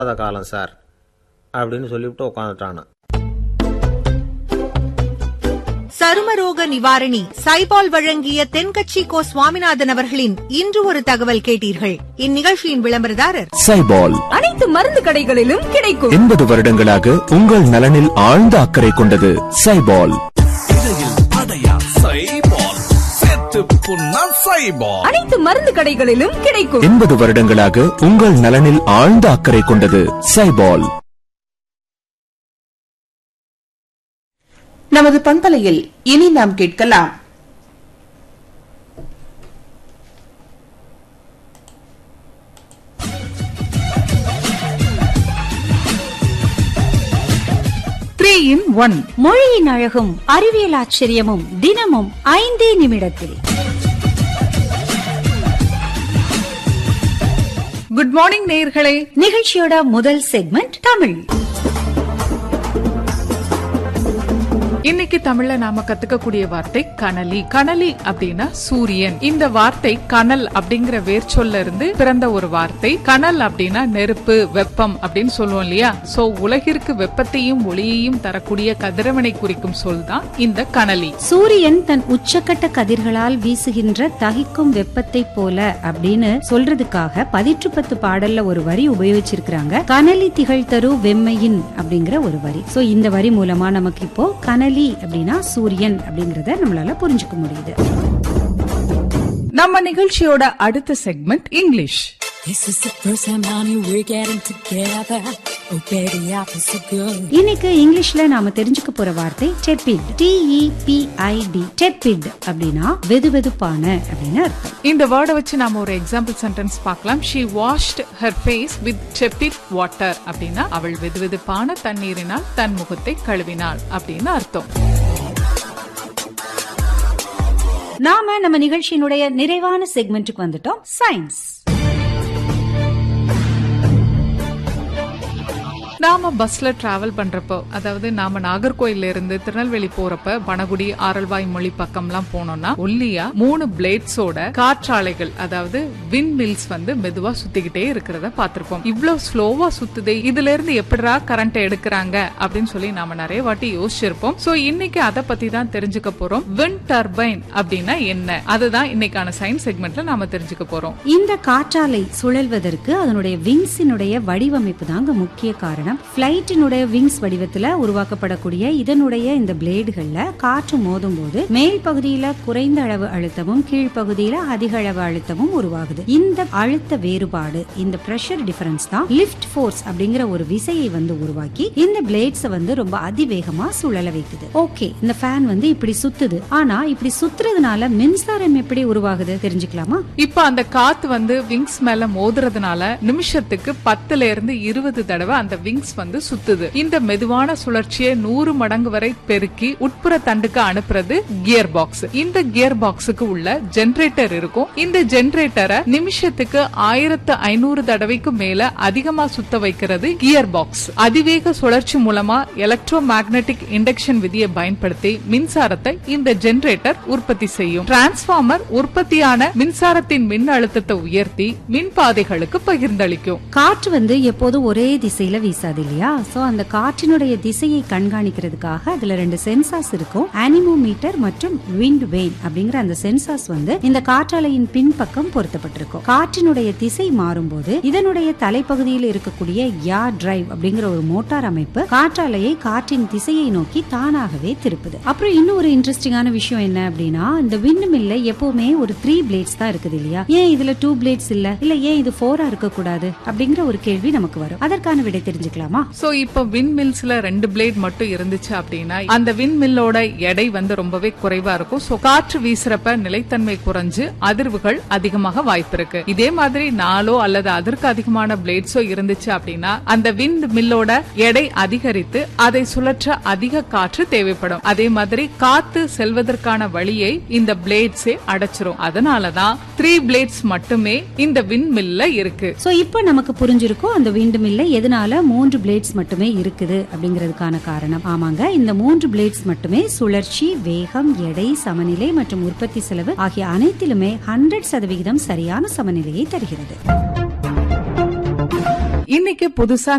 அத காலம் சார் அப்படின்னு சொல்லிவிட்டு உட்காந்துட்டானு சருமரோக நிவாரணி சைபால் வழங்கிய தென்கட்சி கோ சுவாமிநாதன் அவர்களின் இன்று ஒரு தகவல் கேட்டீர்கள் இந்நிகழ்ச்சியின் விளம்பரதாரர் சைபால் அனைத்து மருந்து கடைகளிலும் கிடைக்கும் எண்பது வருடங்களாக உங்கள் நலனில் ஆழ்ந்த அக்கறை கொண்டது சைபால் அனைத்து மருந்து கடைகளிலும் கிடைக்கும் எண்பது வருடங்களாக உங்கள் நலனில் ஆழ்ந்த அக்கறை கொண்டது சைபால் நமது பண்பலையில் இனி நாம் கேட்கலாம் த்ரீ இன் ஒன் மொழியின் அழகும் அறிவியல் ஆச்சரியமும் தினமும் ஐந்தே நிமிடத்தில் குட் மார்னிங் நேயர்களே நிகழ்ச்சியோட முதல் செக்மெண்ட் தமிழ் இன்னைக்கு தமிழ்ல நாம கத்துக்கக்கூடிய வார்த்தை கனலி கனலி அப்படின்னா சூரியன் இந்த வார்த்தை கனல் அப்படிங்கிற வேர்ச்சொல்ல இருந்து பிறந்த ஒரு வார்த்தை கனல் அப்படின்னா நெருப்பு வெப்பம் அப்படின்னு சொல்லுவோம் இல்லையா சோ உலகிற்கு வெப்பத்தையும் ஒளியையும் தரக்கூடிய கதிரவனை குறிக்கும் சொல் தான் இந்த கனலி சூரியன் தன் உச்சக்கட்ட கதிர்களால் வீசுகின்ற தகிக்கும் வெப்பத்தை போல அப்படின்னு சொல்றதுக்காக பதிற்று பத்து பாடல்ல ஒரு வரி உபயோகிச்சிருக்கிறாங்க கனலி திகழ் தரு வெம்மையின் அப்படிங்கிற ஒரு வரி சோ இந்த வரி மூலமா நமக்கு இப்போ கனலி அப்படின்னா சூரியன் அப்படிங்கறத நம்மளால புரிஞ்சுக்க முடியுது நம்ம நிகழ்ச்சியோட அடுத்த segment English This is the first time, honey, we're getting together. Oh, baby, I feel so good. இன்னைக்கு இங்கிலீஷ்ல நாம தெரிஞ்சுக்க போற வார்த்தை டெப்பிட் டிஇபிஐடி டெப்பிட் அப்படின்னா வெதுவெதுப்பான அப்படின்னு அர்த்தம் இந்த வேர்டை வச்சு நாம ஒரு எக்ஸாம்பிள் சென்டென்ஸ் பார்க்கலாம் she washed her face with tepid water அப்படின்னா அவள் வெதுவெதுப்பான தண்ணீரினால் தன் முகத்தை கழுவினாள் அப்படின்னு அர்த்தம் நாம நம்ம நிகழ்ச்சியினுடைய நிறைவான செக்மெண்ட்டுக்கு வந்துட்டோம் சயின்ஸ் நாம பஸ்ல டிராவல் பண்றப்போ அதாவது நாம நாகர்கோயில்ல இருந்து திருநெல்வேலி போறப்ப பனகுடி ஆரல்வாய் மொழி பக்கம்லாம் போனோம்னா ஒல்லியா மூணு பிளேட்ஸோட காற்றாலைகள் அதாவது வின் மில்ஸ் வந்து மெதுவா சுத்திக்கிட்டே இருக்கிறத பார்த்திருப்போம் இவ்வளவு ஸ்லோவா சுத்துதே இதுல இருந்து எப்படிடா கரண்ட் எடுக்கிறாங்க அப்படின்னு சொல்லி நாம நிறைய வாட்டி யோசிச்சிருப்போம் சோ இன்னைக்கு அதை பத்தி தான் தெரிஞ்சுக்க போறோம் வின் டர்பைன் அப்படின்னா என்ன அதுதான் இன்னைக்கான சயின்ஸ் செக்மெண்ட்ல நாம தெரிஞ்சுக்க போறோம் இந்த காற்றாலை சுழல்வதற்கு அதனுடைய விங்ஸினுடைய வடிவமைப்பு தாங்க முக்கிய காரணம் பிளைட்டினுடைய விங்ஸ் வடிவத்துல உருவாக்கப்படக்கூடிய இதனுடைய இந்த பிளேடுகள்ல காற்று மோதும் போது மேல் பகுதியில குறைந்த அளவு அழுத்தமும் கீழ்ப்பகுதியில அதிக அளவு அழுத்தமும் உருவாகுது இந்த அழுத்த வேறுபாடு இந்த பிரஷர் டிஃபரன்ஸ் தான் லிஃப்ட் ஃபோர்ஸ் அப்படிங்கிற ஒரு விசையை வந்து உருவாக்கி இந்த பிளேட்ஸ வந்து ரொம்ப அதிவேகமா சுழல வைக்குது ஓகே இந்த ஃபேன் வந்து இப்படி சுத்துது ஆனா இப்படி சுத்துறதுனால மின்சாரம் எப்படி உருவாகுது தெரிஞ்சுக்கலாமா இப்ப அந்த காத்து வந்து விங்ஸ் மேல மோதுறதுனால நிமிஷத்துக்கு பத்துல இருந்து இருபது தடவை அந்த விங்ஸ் வந்து சுத்துது இந்த மெதுவான சுழற்சியை நூறு மடங்கு வரை பெருக்கி உட்புற தண்டுக்கு அனுப்புறது கியர் பாக்ஸ் இந்த கியர் பாக்ஸுக்கு உள்ள ஜெனரேட்டர் இருக்கும் இந்த ஜெனரேட்டரை நிமிஷத்துக்கு ஆயிரத்து ஐநூறு தடவைக்கு மேல அதிகமா சுத்த வைக்கிறது கியர் பாக்ஸ் அதிவேக சுழற்சி மூலமா எலக்ட்ரோ மேக்னெட்டிக் இண்டக்ஷன் விதியை பயன்படுத்தி மின்சாரத்தை இந்த ஜெனரேட்டர் உற்பத்தி செய்யும் டிரான்ஸ்பார்மர் உற்பத்தியான மின்சாரத்தின் மின் அழுத்தத்தை உயர்த்தி மின் பாதைகளுக்கு பகிர்ந்தளிக்கும் காற்று வந்து எப்போதும் ஒரே திசையில வீசாது இல்லையா சோ அந்த காற்றினுடைய திசையை கண்காணிக்கிறதுக்காக அதுல ரெண்டு சென்சார்ஸ் இருக்கும் அனிமோமீட்டர் மற்றும் விண்ட் வெயின் அப்படிங்கிற அந்த சென்சார்ஸ் வந்து இந்த காற்றாலையின் பின்பக்கம் பொருத்தப்பட்டிருக்கும் காற்றினுடைய திசை மாறும்போது இதனுடைய தலைப்பகுதியில் இருக்கக்கூடிய யா டிரைவ் அப்படிங்கிற ஒரு மோட்டார் அமைப்பு காற்றாலையை காற்றின் திசையை நோக்கி தானாகவே திருப்புது அப்புறம் இன்னும் ஒரு இன்ட்ரெஸ்டிங்கான விஷயம் என்ன அப்படின்னா இந்த விண்ட் மில்ல எப்பவுமே ஒரு த்ரீ பிளேட்ஸ் தான் இருக்குது இல்லையா ஏன் இதுல டூ பிளேட்ஸ் இல்ல இல்ல ஏன் இது ஃபோரா இருக்க கூடாது அப்படிங்கிற ஒரு கேள்வி நமக்கு வரும் அதற்கான விடை தெரிஞ்சுக்கலாமா சோ இப்ப வின் மில்ஸ்ல ரெண்டு பிளேட் மட்டும் இருந்துச்சு அப்படின்னா அந்த வின் மில்லோட எடை வந்து ரொம்பவே குறைவா இருக்கும் சோ காற்று வீசுறப்ப நிலைத்தன்மை குறைஞ்சு அதிர்வுகள் அதிகமாக வாய்ப்பு இருக்கு இதே மாதிரி நாலோ அல்லது அதற்கு அதிகமான பிளேட்ஸோ இருந்துச்சு அப்படின்னா அந்த வின் மில்லோட எடை அதிகரித்து அதை சுழற்ற அதிக காற்று தேவைப்படும் அதே மாதிரி காத்து செல்வதற்கான வழியை இந்த பிளேட்ஸே அடைச்சிரும் அதனாலதான் த்ரீ பிளேட்ஸ் மட்டுமே இந்த வின் மில்ல இருக்கு சோ இப்போ நமக்கு புரிஞ்சிருக்கும் அந்த விண்டு மில்ல எதனால மூன்று பிளேட்ஸ் மட்டுமே இருக்குது அப்படிங்கிறதுக்கான காரணம் ஆமாங்க இந்த மூன்று பிளேட்ஸ் மட்டுமே சுழற்சி வேகம் எடை சமநிலை மற்றும் உற்பத்தி செலவு ஆகிய அனைத்திலுமே ஹண்ட்ரட் சதவிகிதம் சரியான சமநிலையை தருகிறது இன்னைக்கு புதுசா